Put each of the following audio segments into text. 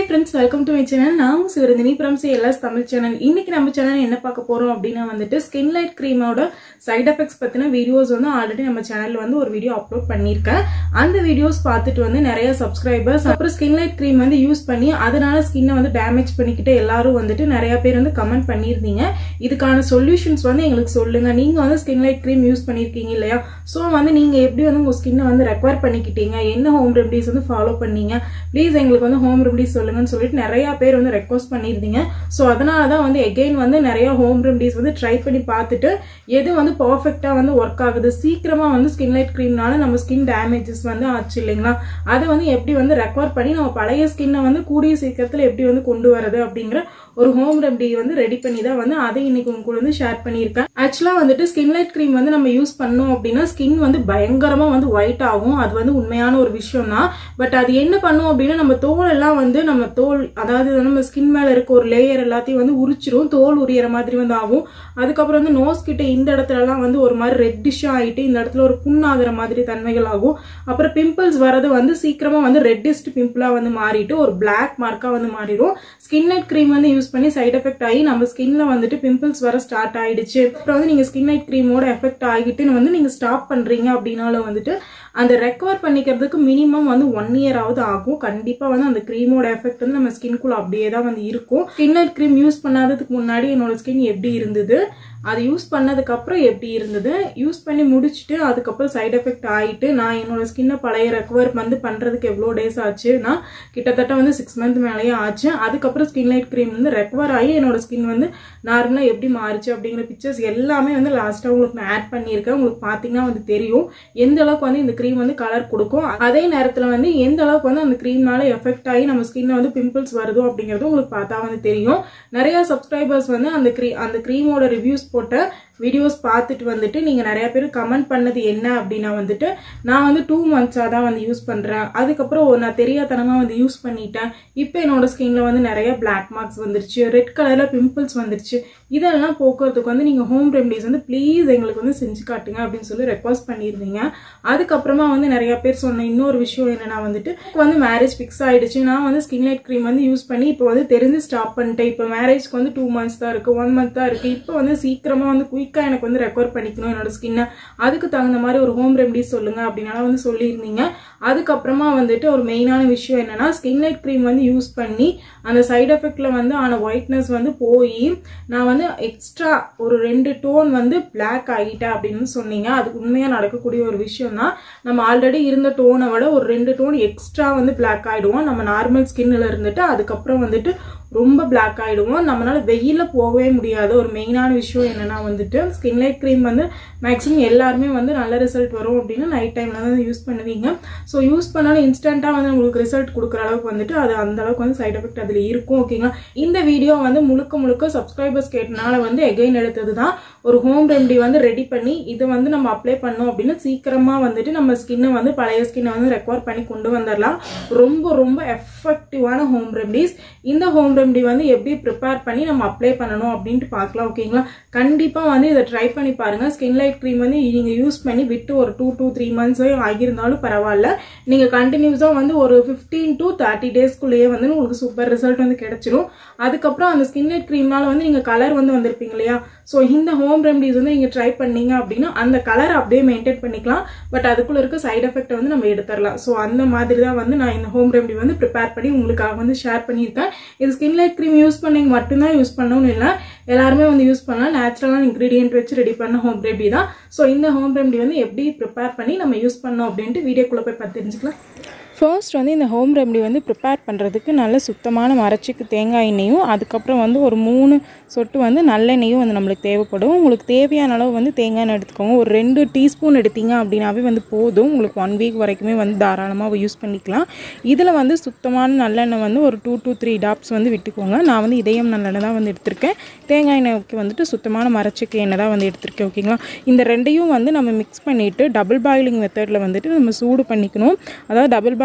friends welcome to my channel நான் Sivaranthini from LS Tamil channel இன்னைக்கு நம்ம சேனல் என்ன பார்க்க போறோம் அப்படின்னா வந்துட்டு ஸ்கின் லைட் க்ரீமோட சைட் எஃபெக்ட்ஸ் பத்தின வீடியோஸ் வந்து ஆல்ரெடி நம்ம சேனல்ல வந்து ஒரு வீடியோ அப்லோட் பண்ணியிருக்கேன் அந்த வீடியோஸ் பார்த்துட்டு வந்து நிறைய சப்ஸ்கிரைபர்ஸ் அப்புறம் ஸ்கின் லைட் க்ரீம் வந்து யூஸ் பண்ணி அதனால ஸ்கின்னை வந்து டேமேஜ் பண்ணிக்கிட்டு எல்லாரும் வந்துட்டு நிறைய பேர் வந்து கமெண்ட் பண்ணியிருந்தீங்க இதுக்கான சொல்யூஷன்ஸ் வந்து எங்களுக்கு சொல்லுங்க நீங்க வந்து ஸ்கின் லைட் க்ரீம் யூஸ் பண்ணியிருக்கீங்க இல்லையா ஸோ வந்து நீங்க எப்படி வந்து உங்க ஸ்கின்னை வந்து ரெக்வயர் பண்ணிக்கிட்டீங்க என்ன ஹோம் ரெமடிஸ் வந்து ஃபாலோ பண்ணீங்க ப்ளீஸ் எங்களுக்கு வந்து ஹோம் ரெமடிஸ் சொல்லுங்கன்னு சொல்லிட்டு நிறைய பேர் வந்து ரெக்வஸ்ட் பண்ணியிருந்தீங்க ஸோ அதனால தான் வந்து எகெயின் வந்து நிறைய ஹோம் ரெமடிஸ் வந்து ட்ரை பண்ணி பார்த்துட்டு எது வந்து பர்ஃபெக்டாக வந்து ஒர்க் ஆகுது சீக்கிரமாக வந்து ஸ்கின் லைட் க்ரீம்னால நம்ம ஸ்கின் டேமேஜஸ் வந்து ஆச்சு இல்லைங்களா அதை வந்து எப்படி வந்து ரெக்கவர் பண்ணி நம்ம பழைய ஸ்கின்னை வந்து கூடிய சீக்கிரத்தில் எப்படி வந்து கொண்டு வரது அப்படிங்கிற ஒரு ஹோம் ரெமடி வந்து ரெடி பண்ணி தான் வந்து அதை இன்னைக்கு உங்க கூட வந்து ஷேர் பண்ணியிருக்கேன் ஆக்சுவலாக வந்துட்டு ஸ்கின் லைட் க்ரீம் வந்து நம்ம யூஸ் பண்ணோம் அப்படின்னா ஸ்கின் வந்து பயங்கரமாக வந்து ஒயிட் ஆகும் அது வந்து உண்மையான ஒரு விஷயம் தான் பட் அது என்ன பண்ணும் அப்படின்னா நம்ம தோல் எல்லாம் வந்து நம்ம தோல் அதாவது நம்ம ஸ்கின் மேல இருக்க ஒரு லேயர் எல்லாத்தையும் வந்து உரிச்சிரும் தோல் உரியற மாதிரி வந்து ஆகும் அதுக்கப்புறம் வந்து நோஸ் கிட்ட இந்த இடத்துல எல்லாம் வந்து ஒரு மாதிரி ரெட்டிஷா ஆயிட்டு இந்த இடத்துல ஒரு புண்ணாகிற மாதிரி தன்மைகள் ஆகும் அப்புறம் பிம்பிள்ஸ் வரது வந்து சீக்கிரமா வந்து ரெட்டிஸ்ட் பிம்பிளா வந்து மாறிட்டு ஒரு பிளாக் மார்க்கா வந்து மாறிடும் ஸ்கின் லைட் க்ரீம் வந்து யூஸ் பண்ணி சைட் எஃபெக்ட் ஆகி நம்ம ஸ்கின்ல வந்துட்டு பிம்பிள்ஸ் வர ஸ்டார்ட் ஆயிடுச்சு அப்புறம் வந்து நீங்க ஸ்கின் லைட் க்ரீமோட எஃபெக்ட் ஆகிட்டு வந்து நீங்க ஸ்டாப் பண்றீங்க அப்படின்னாலும் வந்துட்டு அந்த ரெக்கவர் பண்ணிக்கிறதுக்கு மினிமம் வந்து ஒன் இயர் ஆகுது ஆகும் கண்டிப்பா வந்து அந்த க்ரீமோட எஃபெக்ட் வந்து நம்ம ஸ்கின்குள்ள அப்படியே தான் வந்து இருக்கும் ஸ்கின் லைட் க்ரீம் யூஸ் பண்ணாததுக்கு முன்னாடி என்னோட ஸ்கின் எப்படி இருந்தது அது யூஸ் பண்ணதுக்கு அப்புறம் எப்படி இருந்தது யூஸ் பண்ணி முடிச்சுட்டு அதுக்கப்புறம் சைடு எஃபெக்ட் ஆயிட்டு நான் என்னோட ஸ்கின்னை பழைய ரெக்கவர் வந்து பண்றதுக்கு எவ்வளோ டேஸ் ஆச்சுன்னா கிட்டத்தட்ட வந்து சிக்ஸ் மந்த் மேலேயே ஆச்சு அதுக்கப்புறம் ஸ்கின் லைட் க்ரீம் வந்து ரெக்கவர் ஆகி என்னோட ஸ்கின் வந்து நார்மலாக எப்படி மாறுச்சு அப்படிங்கிற பிக்சர்ஸ் எல்லாமே வந்து லாஸ்ட்டாக உங்களுக்கு நான் ஆட் பண்ணியிருக்கேன் உங்களுக்கு பார்த்தீங்கன்னா வந்து தெரியும் எந்த அளவுக்கு வந்து இந்த க்ரீம் வந்து கலர் கொடுக்கும் அதே நேரத்தில் வந்து எந்த அளவுக்கு வந்து அந்த க்ரீம்னால எஃபெக்ட் ஆகி நம்ம ஸ்கின்ல வந்து பிம்பிள்ஸ் வருதோ அப்படிங்கிறது உங்களுக்கு பார்த்தா வந்து தெரியும் நிறைய சப்ஸ்கிரைபர்ஸ் வந்து அந்த க்ரீ அந்த க்ரீமோட ரிவ்யூஸ் போட்ட வீடியோஸ் பார்த்துட்டு வந்துட்டு நீங்கள் நிறைய பேர் கமெண்ட் பண்ணது என்ன அப்படின்னா வந்துட்டு நான் வந்து டூ மந்த்ஸாக தான் வந்து யூஸ் பண்ணுறேன் அதுக்கப்புறம் நான் தெரியாதனமாக வந்து யூஸ் பண்ணிட்டேன் இப்போ என்னோட ஸ்கின்ல வந்து நிறைய பிளாக் மார்க்ஸ் வந்துருச்சு ரெட் கலரில் பிம்பிள்ஸ் வந்துருச்சு இதெல்லாம் போக்குறதுக்கு வந்து நீங்கள் ஹோம் ரெமடிஸ் வந்து ப்ளீஸ் எங்களுக்கு வந்து செஞ்சு காட்டுங்க அப்படின்னு சொல்லி ரெக்வஸ்ட் பண்ணியிருந்தீங்க அதுக்கப்புறமா வந்து நிறைய பேர் சொன்ன இன்னொரு விஷயம் என்னன்னா வந்துட்டு வந்து மேரேஜ் ஃபிக்ஸ் ஆயிடுச்சு நான் வந்து ஸ்கின் லைட் க்ரீம் வந்து யூஸ் பண்ணி இப்போ வந்து தெரிஞ்சு ஸ்டாப் பண்ணிட்டேன் இப்போ மேரேஜ்க்கு வந்து டூ மந்த்ஸ் தான் இருக்கு ஒன் மந்த் தான் இருக்கு இப்போ வந்து சீக்கிரமா வந்து குயிக்காக எனக்கு வந்து ரெக்கவர் பண்ணிக்கணும் என்னோட ஸ்கின்னை அதுக்கு தகுந்த மாதிரி ஒரு ஹோம் ரெமடி சொல்லுங்க அப்படின்னால வந்து சொல்லியிருந்தீங்க அதுக்கப்புறமா வந்துட்டு ஒரு மெயினான விஷயம் என்னன்னா ஸ்கின் லைட் க்ரீம் வந்து யூஸ் பண்ணி அந்த சைடு எஃபெக்ட்ல வந்து ஆன ஒயிட்னஸ் வந்து போய் நான் வந்து எக்ஸ்ட்ரா ஒரு ரெண்டு டோன் வந்து பிளாக் ஆகிட்டேன் அப்படின்னு சொன்னீங்க அது உண்மையாக நடக்கக்கூடிய ஒரு விஷயம் தான் நம்ம ஆல்ரெடி இருந்த டோனை விட ஒரு ரெண்டு டோன் எக்ஸ்ட்ரா வந்து பிளாக் ஆகிடுவோம் நம்ம நார்மல் ஸ்கின்னில் இருந்துட்டு அதுக்கப்புறம் வந்துட்டு ரொம்ப பிளாக் ஆகிடுவோம் நம்மளால வெயில போகவே முடியாது ஒரு மெயினான விஷயம் என்னன்னா வந்துட்டு ஸ்கின் லைட் க்ரீம் வந்து மேக்ஸிமம் எல்லாருமே வந்து நல்ல ரிசல்ட் வரும் அப்படின்னு நைட் டைம்ல தான் யூஸ் பண்ணுவீங்க ஸோ யூஸ் பண்ணாலும் இன்ஸ்டண்ட்டாக வந்து உங்களுக்கு ரிசல்ட் கொடுக்குற அளவுக்கு வந்துட்டு அது அந்த அளவுக்கு வந்து சைட் எஃபெக்ட் அதில் இருக்கும் ஓகேங்களா இந்த வீடியோ வந்து முழுக்க முழுக்க சப்ஸ்கிரைபர்ஸ் கேட்டனால வந்து எகைன் எடுத்தது தான் ஒரு ஹோம் ரெமடி வந்து ரெடி பண்ணி இதை வந்து நம்ம அப்ளை பண்ணோம் அப்படின்னு சீக்கிரமா வந்துட்டு நம்ம ஸ்கின்னை வந்து பழைய ஸ்கின்னை வந்து ரெக்கவர் பண்ணி கொண்டு வந்துடலாம் ரொம்ப ரொம்ப எஃபெக்டிவான ஹோம் ரெமடிஸ் இந்த ஹோம் ரெமடி வந்து எப்படி ப்ரிப்பேர் பண்ணி நம்ம அப்ளை பண்ணணும் அப்படின்ட்டு பார்க்கலாம் ஓகேங்களா கண்டிப்பாக வந்து இதை ட்ரை பண்ணி பாருங்க ஸ்கின் லைட் க்ரீம் வந்து நீங்கள் யூஸ் பண்ணி விட்டு ஒரு டூ டூ த்ரீ மந்த்ஸ் ஆகியிருந்தாலும் பரவாயில்ல நீங்கள் கண்டினியூஸாக வந்து ஒரு ஃபிஃப்டீன் டு தேர்ட்டி டேஸ்க்குள்ளேயே வந்து உங்களுக்கு சூப்பர் ரிசல்ட் வந்து கிடைச்சிரும் அதுக்கப்புறம் அந்த ஸ்கின் லைட் க்ரீம்னால வந்து நீங்கள் கலர் வந்து வந்திருப்பீங்க இல்லையா ஸோ இந்த ஹோம் ரெமடிஸ் வந்து நீங்கள் ட்ரை பண்ணீங்க அப்படின்னா அந்த கலர் அப்படியே மெயின்டைன் பண்ணிக்கலாம் பட் அதுக்குள்ள இருக்க சைட் எஃபெக்ட் வந்து நம்ம எடுத்துடலாம் ஸோ அந்த மாதிரி தான் வந்து நான் இந்த ஹோம் ரெமடி வந்து ப்ரிப்பேர் பண்ணி உங்களுக்காக வந்து ஷேர் பண்ணியிருக்கேன் இது ஸ்கின் லைட் க்ரீம் யூஸ் பண்ணீங்க மட்டும்தான் யூஸ் பண்ணணும்னு இல்லை எல்லாருமே வந்து யூஸ் பண்ணலாம் நேச்சுரலான இன்க்ரீடியன்ட் வச்சு ரெடி பண்ண ஹோம் ரெமடி தான் ஸோ இந்த ஹோம் ரெமடி வந்து எப்படி ப்ரிப்பேர் பண்ணி நம்ம யூஸ் பண்ணோம் அப்படின்ட்டு வீடியோக்குள்ளே போய் பார்த்து தெரிஞ்சுக்கலாம் ஃபர்ஸ்ட் வந்து இந்த ஹோம் ரெமடி வந்து ப்ரிப்பேர் பண்ணுறதுக்கு நல்ல சுத்தமான மரச்சிக்கு தேங்காய் எண்ணெயும் அதுக்கப்புறம் வந்து ஒரு மூணு சொட்டு வந்து நல்லெண்ணெயும் வந்து நம்மளுக்கு தேவைப்படும் உங்களுக்கு தேவையான அளவு வந்து தேங்காய் எண்ணெய் எடுத்துக்கோங்க ஒரு ரெண்டு டீஸ்பூன் எடுத்தீங்க அப்படின்னாவே வந்து போதும் உங்களுக்கு ஒன் வீக் வரைக்குமே வந்து தாராளமாக யூஸ் பண்ணிக்கலாம் இதில் வந்து சுத்தமான நல்லெண்ணெய் வந்து ஒரு டூ டூ த்ரீ டாப்ஸ் வந்து விட்டுக்கோங்க நான் வந்து இதயம் நல்லெண்ணெய் தான் வந்து எடுத்திருக்கேன் தேங்காய் எண்ணெய்க்கு வந்துட்டு சுத்தமான மரச்சிக்கு எண்ணெய் தான் வந்து எடுத்திருக்கேன் ஓகேங்களா இந்த ரெண்டையும் வந்து நம்ம மிக்ஸ் பண்ணிவிட்டு டபுள் பாயிலிங் மெத்தடில் வந்துட்டு நம்ம சூடு பண்ணிக்கணும் அதாவது டபுள் பாயில்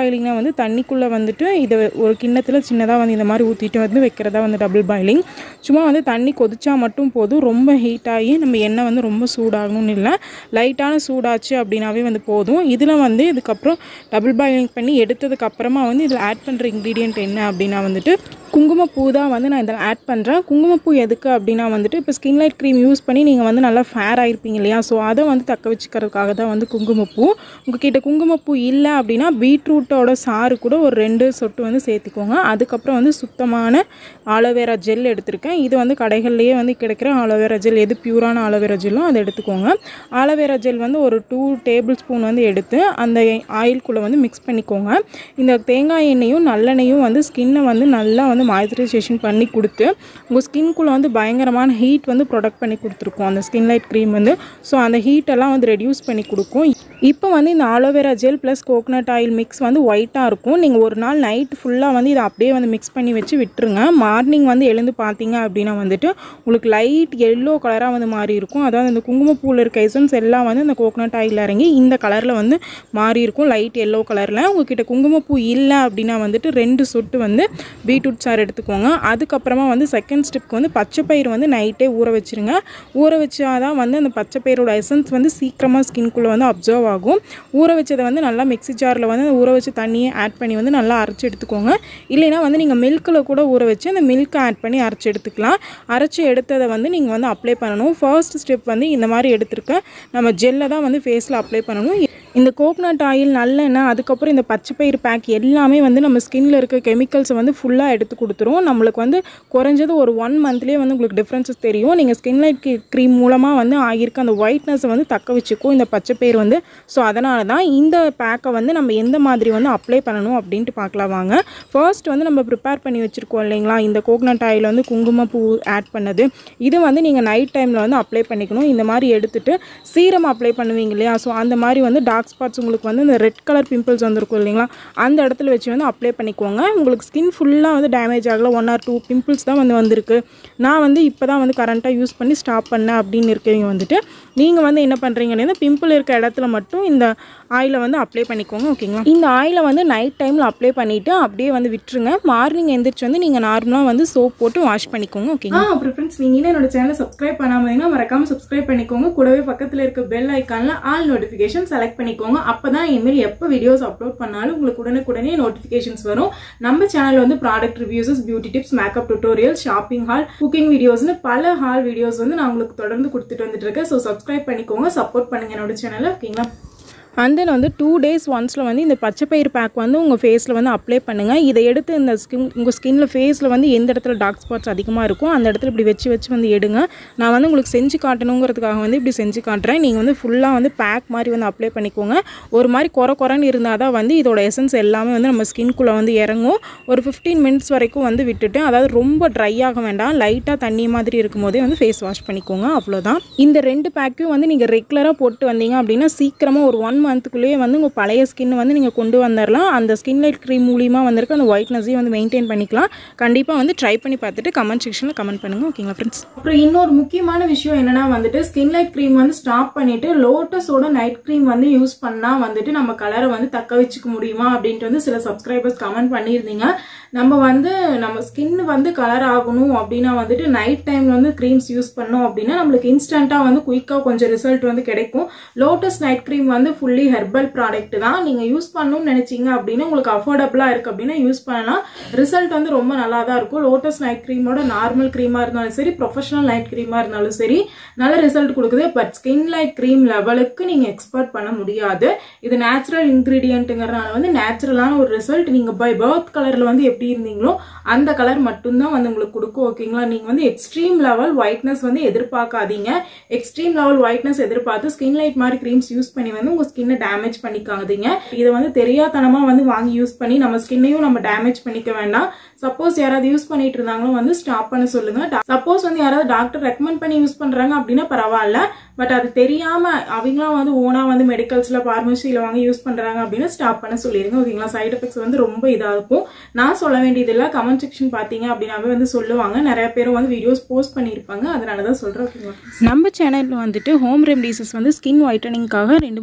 பாயிலிங்னா வந்து தண்ணிக்குள்ளே வந்துட்டு இதை ஒரு கிண்ணத்தில் சின்னதாக வந்து இந்த மாதிரி ஊற்றிட்டு வந்து வைக்கிறதா வந்து டபுள் பாயிலிங் சும்மா வந்து தண்ணி கொதிச்சா மட்டும் போதும் ரொம்ப ஹீட் ஆகி நம்ம எண்ணெய் வந்து ரொம்ப சூடாகணும்னு இல்லை லைட்டான சூடாச்சு அப்படின்னாவே வந்து போதும் இதில் வந்து இதுக்கப்புறம் டபுள் பாயிலிங் பண்ணி எடுத்ததுக்கு அப்புறமா வந்து இதில் ஆட் பண்ணுற இன்க்ரீடியன்ட் என்ன அப்படின்னா வந்துட்டு குங்குமப்பூ தான் வந்து நான் இதில் ஆட் பண்ணுறேன் குங்குமப்பூ எதுக்கு அப்படின்னா வந்துட்டு இப்போ ஸ்கின் லைட் க்ரீம் யூஸ் பண்ணி நீங்கள் வந்து நல்லா ஃபேர் ஆயிருப்பீங்க இல்லையா ஸோ அதை வந்து தக்க வச்சுக்கிறதுக்காக தான் வந்து குங்குமப்பூ உங்ககிட்ட குங்குமப்பூ இல்லை அப்படின்னா பீட்ரூட்டோட சாறு கூட ஒரு ரெண்டு சொட்டு வந்து சேர்த்திக்கோங்க அதுக்கப்புறம் வந்து சுத்தமான ஆலோவேரா ஜெல் எடுத்திருக்கேன் இது வந்து கடைகள்லேயே வந்து கிடைக்கிற ஆலோவேரா ஜெல் எது பியூரான ஆலோவேரா ஜெல்லோ அதை எடுத்துக்கோங்க ஆலோவேரா ஜெல் வந்து ஒரு டூ டேபிள் ஸ்பூன் வந்து எடுத்து அந்த ஆயில்குள்ளே வந்து மிக்ஸ் பண்ணிக்கோங்க இந்த தேங்காய் எண்ணெயும் நல்லெண்ணெயும் வந்து ஸ்கின்னை வந்து நல்லா வந்து மாய்ஸ்சரைசேஷன் பண்ணி கொடுத்து உங்கள் ஸ்கின்குள்ளே வந்து பயங்கரமான ஹீட் வந்து ப்ரொடக்ட் பண்ணி கொடுத்துருக்கோம் அந்த ஸ்கின் லைட் க்ரீம் வந்து ஸோ அந்த ஹீட்டெல்லாம் வந்து ரெடியூஸ் பண்ணி கொடுக்கும் இப்போ வந்து இந்த aloe vera gel plus coconut oil mix வந்து ஒயிட்டாக இருக்கும் நீங்கள் ஒரு நாள் நைட் ஃபுல்லாக வந்து இதை அப்படியே வந்து மிக்ஸ் பண்ணி வச்சு விட்டுருங்க மார்னிங் வந்து எழுந்து பார்த்தீங்க அப்படின்னா வந்துட்டு உங்களுக்கு லைட் எல்லோ கலராக வந்து மாறி இருக்கும் அதாவது அந்த குங்குமப்பூவில் இருக்க எசன்ஸ் எல்லாம் வந்து அந்த கோகனட் ஆயில் இறங்கி இந்த கலரில் வந்து மாறி இருக்கும் லைட் எல்லோ கலரில் உங்ககிட்ட குங்குமப்பூ இல்லை அப்படின்னா வந்துட்டு ரெண்டு சொட்டு வந்து பீட்ரூட் சாறு எடுத்துக்கோங்க அதுக்கப்புறமா வந்து செகண்ட் ஸ்டெப்க்கு வந்து பச்சைப்பயிறு வந்து நைட்டே ஊற வச்சுருங்க ஊற வச்சாதான் வந்து அந்த பச்சைப்பயிரோட எசன்ஸ் வந்து சீக்கிரமாக ஸ்கின்குள்ளே வந்து அப்சர்வ் ஆகும் ஊற வச்சதை வந்து நல்லா மிக்ஸி ஜாரில் வந்து அந்த ஊற வச்ச தண்ணியை ஆட் பண்ணி வந்து நல்லா அரைச்சி எடுத்துக்கோங்க இல்லைன்னா வந்து நீங்கள் மில்கில் கூட ஊற வச்சு அந்த மில்க்கை ஆட் பண்ணி அரைச்சி எடுத்துக்கலாம் அரைச்சி எடுத்ததை வந்து நீங்கள் வந்து அப்ளை பண்ணணும் ஃபர்ஸ்ட் ஸ்டெப் வந்து இந்த மாதிரி எடுத்திருக்க நம்ம ஜெல்லை தான் வந்து ஃபேஸில் அப்ளை பண்ணணும் இந்த கோகனட் ஆயில் நல்லெண்ணெய் அதுக்கப்புறம் இந்த பச்சைப்பயிறு பேக் எல்லாமே வந்து நம்ம ஸ்கின்ல இருக்க கெமிக்கல்ஸை வந்து ஃபுல்லாக எடுத்து கொடுத்துரும் நம்மளுக்கு வந்து குறைஞ்சது ஒரு ஒன் மந்த்லேயே வந்து உங்களுக்கு டிஃப்ரென்சஸ் தெரியும் நீங்கள் ஸ்கின் லைட் க்ரீம் மூலமாக வந்து ஆகியிருக்க அந்த ஒயிட்னஸை வந்து தக்க வச்சுக்கும் இந்த பச்சைப்பயிறு வந்து ஸோ அதனால தான் இந்த பேக்கை வந்து நம்ம எந்த மாதிரி வந்து அப்ளை பண்ணணும் அப்படின்ட்டு பார்க்கலாம் வாங்க ஃபர்ஸ்ட் வந்து நம்ம ப்ரிப்பேர் பண்ணி வச்சுருக்கோம் இல்லைங்களா இந்த கோகனட் ஆயில் வந்து குங்குமப்பூ ஆட் பண்ணது இது வந்து நீங்கள் நைட் டைமில் வந்து அப்ளை பண்ணிக்கணும் இந்த மாதிரி எடுத்துட்டு சீரம் அப்ளை பண்ணுவீங்க இல்லையா ஸோ அந்த மாதிரி வந்து டார்க் ஸ்பாட்ஸ் உங்களுக்கு வந்து இந்த ரெட் கலர் பிம்பிள்ஸ் வந்திருக்கும் இல்லைங்களா அந்த இடத்துல வச்சு வந்து அப்ளை பண்ணிக்கோங்க உங்களுக்கு ஸ்கின் ஃபுல்லாக வந்து டேமேஜ் ஆகல ஒன் ஆர் டூ பிம்பிள்ஸ் தான் வந்து வந்திருக்கு நான் வந்து இப்போ தான் வந்து கரண்ட்டாக யூஸ் பண்ணி ஸ்டாப் பண்ணேன் அப்படின்னு இருக்கவங்க வந்துட்டு நீங்கள் வந்து என்ன பண்ணுறீங்கன்னா பிம்பிள் இருக்க இடத்துல மட்டும் இந்த ஆயிலை வந்து அப்ளை பண்ணிக்கோங்க ஓகேங்களா இந்த ஆயிலை வந்து நைட் டைமில் அப்ளை பண்ணிவிட்டு அப்படியே வந்து விட்டுருங்க மார்னிங் எந்திரிச்சு வந்து நீங்கள் நார்மலாக வந்து சோப் போட்டு வாஷ் பண்ணிக்கோங்க ஓகேங்களா அப்புறம் ஃப்ரெண்ட்ஸ் நீங்கள் இன்னும் என்னோட சேனலை சப்ஸ்கிரைப் பண்ணாமல் இருந்தீங்கன்னா மறக்காம சப்ஸ்கிரைப் பண்ணிக்கோங்க கூடவே பக்கத்தில் இருக்க பெல் ஐக்கானில் ஆல் நோட்டிஃபிகேஷன் செலக்ட் பண்ணிக்கோங்க அப்போ தான் இனிமேல் எப்போ வீடியோஸ் அப்லோட் பண்ணாலும் உங்களுக்கு உடனுக்குடனே நோட்டிஃபிகேஷன்ஸ் வரும் நம்ம சேனல் வந்து product reviews beauty tips makeup tutorial shopping haul cooking வீடியோஸ்னு பல ஹால் வீடியோஸ் வந்து நான் உங்களுக்கு தொடர்ந்து கொடுத்துட்டு வந்துட்டு இருக்கேன் ஸோ சப்ஸ்கிரைப் பண்ணிக்கோங்க சப்போர்ட் பண்ணுங்க என்னோட சேனலை ஓகேங்களா அண்ட் தென் வந்து டூ டேஸ் ஒன்ஸில் வந்து இந்த பச்சைப்பயிறு பேக் வந்து உங்கள் ஃபேஸில் வந்து அப்ளை பண்ணுங்கள் இதை எடுத்து இந்த ஸ்கின் உங்கள் ஸ்கின்ல ஃபேஸில் வந்து எந்த இடத்துல டார்க் ஸ்பாட்ஸ் அதிகமாக இருக்கும் அந்த இடத்துல இப்படி வச்சு வச்சு வந்து எடுங்க நான் வந்து உங்களுக்கு செஞ்சு காட்டணுங்கிறதுக்காக வந்து இப்படி செஞ்சு காட்டுறேன் நீங்கள் வந்து ஃபுல்லாக வந்து பேக் மாதிரி வந்து அப்ளை பண்ணிக்கோங்க ஒரு மாதிரி குறை குறைன்னு இருந்தால் தான் வந்து இதோட எசன்ஸ் எல்லாமே வந்து நம்ம ஸ்கின்குள்ளே வந்து இறங்கும் ஒரு ஃபிஃப்டீன் மினிட்ஸ் வரைக்கும் வந்து விட்டுட்டு அதாவது ரொம்ப ட்ரை ஆக வேண்டாம் லைட்டாக தண்ணி மாதிரி இருக்கும் போதே வந்து ஃபேஸ் வாஷ் பண்ணிக்கோங்க அவ்வளோதான் இந்த ரெண்டு பேக்கும் வந்து நீங்கள் ரெகுலராக போட்டு வந்தீங்க அப்படின்னா சீக்கிரமாக ஒரு ஒன் மந்த்துக்குள்ளேயே வந்து உங்கள் பழைய ஸ்கின் வந்து நீங்கள் கொண்டு வந்துடலாம் அந்த ஸ்கின் லைட் க்ரீம் மூலியமாக வந்திருக்க அந்த ஒயிட்னஸையும் வந்து மெயின்டைன் பண்ணிக்கலாம் கண்டிப்பாக வந்து ட்ரை பண்ணி பார்த்துட்டு கமெண்ட் செக்ஷனில் கமெண்ட் பண்ணுங்கள் ஓகேங்களா ஃப்ரெண்ட்ஸ் அப்புறம் இன்னொரு முக்கியமான விஷயம் என்னன்னா வந்துட்டு ஸ்கின் லைட் க்ரீம் வந்து ஸ்டாப் பண்ணிட்டு லோட்டஸோட நைட் க்ரீம் வந்து யூஸ் பண்ணால் வந்துட்டு நம்ம கலரை வந்து தக்க வச்சுக்க முடியுமா அப்படின்ட்டு வந்து சில சப்ஸ்கிரைபர்ஸ் கமெண்ட் பண்ணியிருந்தீங்க நம்ம வந்து நம்ம ஸ்கின் வந்து கலர் ஆகணும் அப்படின்னா வந்துட்டு நைட் டைம்ல வந்து க்ரீம்ஸ் யூஸ் பண்ணோம் அப்படின்னா நம்மளுக்கு இன்ஸ்டன்ட்டாக வந்து குயிக்காக கொஞ்சம் ரிசல்ட் வந்து கிடைக்கும் லோட்டஸ் நைட் க்ரீம் வந்து ஃபுல்லி ஹெர்பல் ப்ராடக்ட் தான் நீங்கள் யூஸ் பண்ணணும்னு நினைச்சீங்க அப்படின்னா உங்களுக்கு அஃபோர்டபுளாக இருக்கு அப்படின்னா யூஸ் பண்ணலாம் ரிசல்ட் வந்து ரொம்ப நல்லா தான் இருக்கும் லோட்டஸ் நைட் க்ரீமோட நார்மல் க்ரீமாக இருந்தாலும் சரி ப்ரொஃபஷனல் நைட் க்ரீமாக இருந்தாலும் சரி நல்ல ரிசல்ட் கொடுக்குது பட் ஸ்கின் லைட் க்ரீம் லெவலுக்கு நீங்கள் எக்ஸ்பெக்ட் பண்ண முடியாது இது நேச்சுரல் இன்க்ரீடியன்ட்டுங்கிறனால வந்து நேச்சுரலான ஒரு ரிசல்ட் நீங்கள் பை பர்த் கலரில் வந்து எப்படி இருந்தீங்களோ அந்த கலர் மட்டும்தான் வந்து உங்களுக்கு கொடுக்கும் ஓகேங்களா நீங்கள் வந்து எக்ஸ்ட்ரீம் லெவல் ஒயிட்னஸ் வந்து எதிர்பார்க்காதீங்க எக்ஸ்ட்ரீம் லெவல் ஒயிட்னஸ் எதிர்பார்த்து ஸ்கின் லைட் மாதிரி க்ரீம்ஸ் யூஸ் பண்ணி வந்து உங்கள் ஸ்கின்னை டேமேஜ் பண்ணிக்காதீங்க இதை வந்து தெரியாதனமாக வந்து வாங்கி யூஸ் பண்ணி நம்ம ஸ்கின்னையும் நம்ம டேமேஜ் பண்ணிக்க வேண்டாம் சப்போஸ் யாராவது யூஸ் பண்ணிட்டு இருந்தாங்களோ வந்து ஸ்டாப் பண்ண சொல்லுங்க சப்போஸ் வந்து யாராவது டாக்டர் ரெக்கமெண்ட் பண்ணி யூஸ் பண்றாங்க அப்படின்னா பரவாயில்ல பட் அது தெரியாம அவங்களாம் வந்து ஓனா வந்து மெடிக்கல்ஸ்ல பார்மசியில வாங்கி யூஸ் பண்றாங்க அப்படின்னா ஸ்டாப் பண்ண சொல்லிருங்க ஓகேங்களா சைடு எஃபெக்ட்ஸ் வந்து ரொம்ப இதா இருக்கும் நான் சொல்ல வேண்டியதில்லை கமெண்ட் செக்ஷன் பாத்தீங்க அப்படின்னாவே வந்து சொல்லுவாங்க நிறைய பேரும் வந்து வீடியோஸ் போஸ்ட் பண்ணியிருப்பாங்க அதனால தான் சொல்றேன் ஓகேங்களா நம்ம சேனல்ல வந்துட்டு ஹோம் ரெமடிஸஸ் வந்து ஸ்கின் ஒயிட்டனிங்காக ரெண்டு மூணு ரெமடிஸ்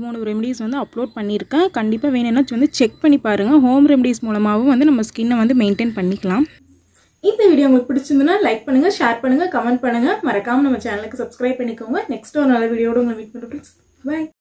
ரெமடிஸ் வந்து அப்லோட் பண்ணியிருக்கேன் கண்டிப்பாக வேணும்னா வந்து செக் பண்ணி பாருங்கள் ஹோம் ரெமடிஸ் மூலமாகவும் வந்து நம்ம ஸ்கின்னை வந்து மெயின்டைன் பண்ணிக்கலாம் இந்த வீடியோ உங்களுக்கு பிடிச்சிருந்துன்னா லைக் பண்ணுங்கள் ஷேர் பண்ணுங்கள் கமெண்ட் பண்ணுங்கள் மறக்காமல் நம்ம சேனலுக்கு சப்ஸ்கிரைப் பண்ணிக்கோங்க நெக்ஸ்ட் ஒரு நல்ல வீடியோட உங்களை மீட் பண்ணுறேன் பை